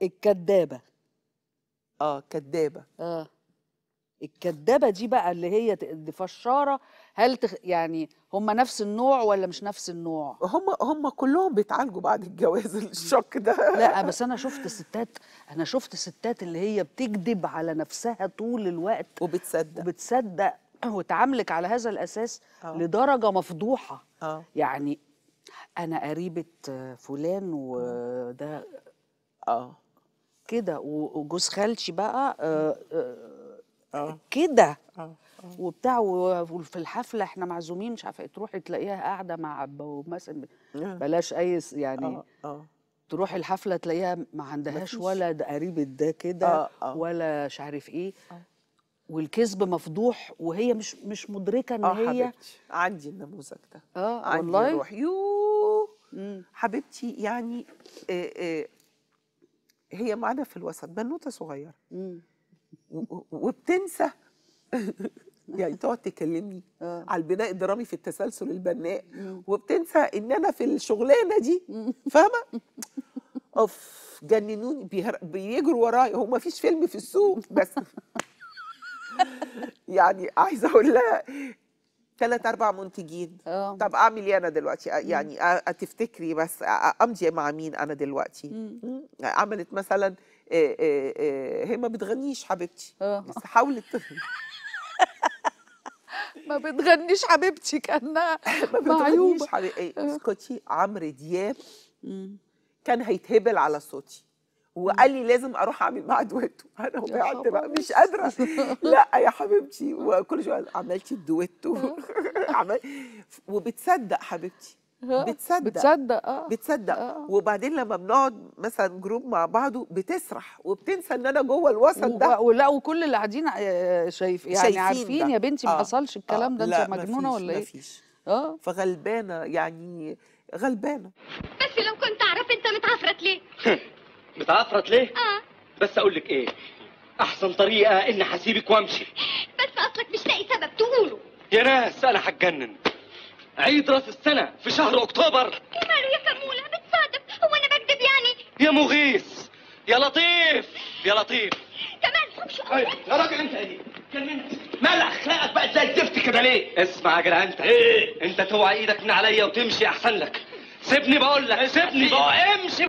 الكدابة اه كدابه اه الكدابة دي بقى اللي هي ت- دي فشارة هل تخ... يعني هم نفس النوع ولا مش نفس النوع؟ هم هم كلهم بيتعالجوا بعد الجواز الشك ده لا بس انا شفت ستات انا شفت ستات اللي هي بتكذب على نفسها طول الوقت وبتصدق وبتصدق وتعاملك على هذا الاساس آه. لدرجه مفضوحه اه يعني انا قريبه فلان وده اه كده و- وجوز خالتي بقى آه، آه، اه كده اه وبتاع و- وفي الحفله احنا معزومين مش عارفه إيه، تروحي تلاقيها قاعده مع ب- مثلا آه. بلاش اي س- يعني اه اه تروحي الحفله تلاقيها ما عندهاش مفيش. ولا ده قريبه ده كده آه، آه. ولا مش عارف ايه آه. والكذب مفضوح وهي مش مش مدركه ان اه هي حبيبتي عندي النموذج ده اه عندي والله روح يوه مم. حبيبتي يعني آه آه هي معانا في الوسط بنوته صغيره مم. و- و- وبتنسى يعني تقعد تكلمني آه. على البناء الدرامي في التسلسل البناء وبتنسى ان انا في الشغلانه دي فاهمه اوف جننوني بيهر... بيجروا ورايا هو ما فيش فيلم في السوق بس يعني عايزه اقول لها ثلاث اربع منتجين اه طب اعمل ايه انا دلوقتي أ- يعني أ- تفتكري بس أ- امضي مع مين انا دلوقتي مم. عملت مثلا إيه إيه إيه هي ما بتغنيش حبيبتي آه. بس حاولت ما بتغنيش حبيبتي كانها ما معيوبه بتغنيش حبيبتي اسكتي عمرو دياب مم. كان هيتهبل على صوتي وقال لي لازم اروح اعمل معاه دويتو انا وقعدت خبر. بقى مش قادره لا يا حبيبتي وكل شويه عملتي الدويتو عمل وبتصدق حبيبتي آه. بتصدق بتصدق اه بتصدق آه. وبعدين لما بنقعد مثلا جروب مع بعضه بتسرح وبتنسى ان انا جوه الوسط ده و- ولا وكل اللي قاعدين آه، شايف يعني شايفين عارفين ده. يا بنتي ما آه. حصلش الكلام ده لا انت مجنونه مفيش- ولا ايه؟ مفيش اه فغلبانه يعني غلبانه بس لو كنت اعرف انت متعفرت ليه بتعفرت ليه؟ اه بس اقول لك ايه؟ احسن طريقه اني هسيبك وامشي بس اصلك مش لاقي سبب تقوله يا ناس انا هتجنن عيد راس السنه في شهر اكتوبر وماله يا كمولة بتصادف هو انا بكذب يعني يا مغيث يا لطيف يا لطيف كمان حبش أيوة، يا راجل انت ايه كلمني مال اخلاقك بقى زي الزفت كده ليه اسمع يا جدع انت ايه انت توعى ايدك من عليا وتمشي احسن لك سيبني بقول لك سيبني بقى امشي